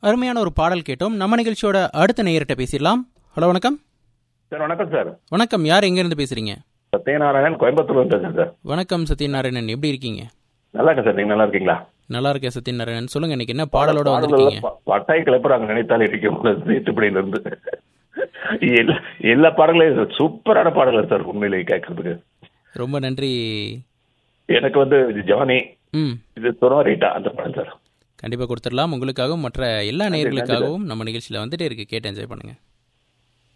அருமையான ஒரு பாடல் கேட்டோம் நம்ம நிகழ்ச்சியோட அடுத்த நேயர்கிட்ட பேசிடலாம் ஹலோ வணக்கம் சார் வணக்கம் சார் வணக்கம் யார் எங்கேருந்து பேசுறீங்க சத்யநாராயணன் கோயம்புத்தூர்ல பேசுறேன் சார் வணக்கம் சத்யநாராயணன் எப்படி இருக்கீங்க நல்லா இருக்கேன் சார் நீங்க நல்லா இருக்கீங்களா நல்லா இருக்கேன் சத்யநாராயணன் சொல்லுங்க இன்னைக்கு என்ன பாடலோட வந்திருக்கீங்க ப- பட்டாய் கிளப்புறாங்க நினைத்தாலே இருக்கும் சேத்துப்படியில இருந்து எல்லா எல்லா பாடங்களையும் சூப்பரான பாடல்கள் சார் உண்மையிலேயே கேட்கறதுக்கு ரொம்ப நன்றி எனக்கு வந்து இது ஜவானி ம் இது துறவரீட்டா அந்த படம் சார் கண்டிப்பாக கொடுத்துடலாம் உங்களுக்காகவும் மற்ற எல்லா நேயர்களுக்காகவும் நம்ம நிகழ்ச்சியில் வந்துட்டே இருக்கு கேட்டு என்ஜாய் பண்ணுங்க